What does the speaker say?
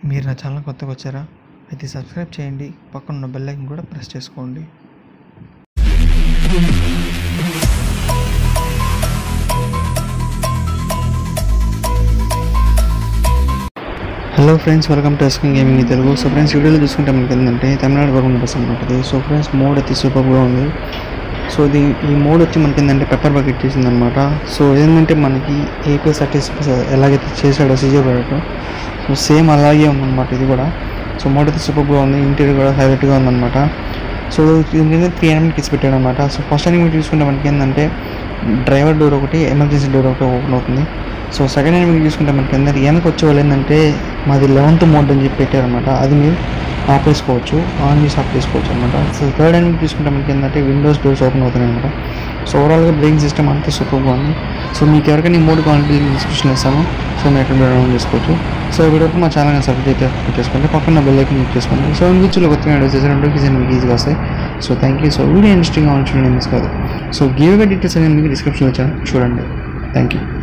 మీరు నా ఛానల్ కొత్తగా వచ్చారా అయితే సబ్స్క్రైబ్ చేయండి పక్కన ఉన్న బెల్ ఐకన్ కూడా ప్రెస్ చేసుకోండి hello friends welcome to Esking gaming ఈ తెలుగు సో ఫ్రెండ్స్ వీడియోలో చూసుకుంటే మనకి ఏంటంటే తమిళనాడు గవర్నమెంట్ బస్ ఉంటుంది సో ఫ్రెండ్స్ మోడ్ అయితే సూపర్గా ఉంది సో ఇది ఈ మోడ్ వచ్చి మనకి ఏంటంటే పెప్పర్ బకెట్ చేసింది అనమాట సో ఏంటంటే మనకి ఏపీ సర్టిఫికేట్ ఎలాగైతే చేశాడో సీజర్ బకెట్ సో సేమ్ అలాగే ఉందన్నమాట ఇది కూడా సో మోడ్ అయితే సూపర్గా ఉంది ఇంటీరియర్ కూడా హైలైట్గా ఉందన్నమాట సో దీని త్రీ ఎనిమిది కిస్ పెట్టాడు అనమాట సో ఫస్ట్ ఎనిమిది చూసుకుంటే మనకి ఏంటంటే డ్రైవర్ డోర్ ఒకటి ఎమర్జెన్సీ డోర్ ఒకటి ఓపెన్ అవుతుంది సో సెకండ్ ఎనిమిది చూసుకుంటే మనకి ఏంటంటే వెనక వచ్చే వాళ్ళు ఏంటంటే మాది లెవెంత్ మోడ్ అని చెప్పి పెట్టారనమాట అది మీరు ఆఫ్ చేసుకోవచ్చు ఆన్ చేసి ఆఫ్ చేసుకోవచ్చు అనమాట సో థర్డ్ ఎనిమిది చూసుకుంటే మనకి ఏంటంటే విండోస్ డోర్స్ ఓపెన్ అవుతున్నాయి అనమాట సో ఓవరాల్గా బ్రేక్ సిస్టమ్ అంతా సూపర్గా ఉంది సో మీకు ఎవరికైనా ఈ మూడు కావాలంటే డిస్క్రిప్షన్ ఇస్తాను సో మీరు ఎక్కడ డౌన్ చేసుకోవచ్చు సో ఇప్పటివరకు మా ఛానల్ని సబ్స్క్రైబ్ అయితే చేసుకోండి పక్కన బెల్ ఐకన్ క్లిక్ చేసుకోండి సో ఇన్ ఫ్యూచర్లో కొత్తగా వీడియోస్ చేసిన నోటిఫికేషన్ మీకు ఈజీగా వస్తాయి so thank you so video ఇంట్రెస్టింగ్గా ఉంచండి మిస్ కాదు సో గివ్ డీటెయిల్స్ అనేది మీకు డిస్క్రిప్షన్లో ఇచ్చాను చూడండి థ్యాంక్ యూ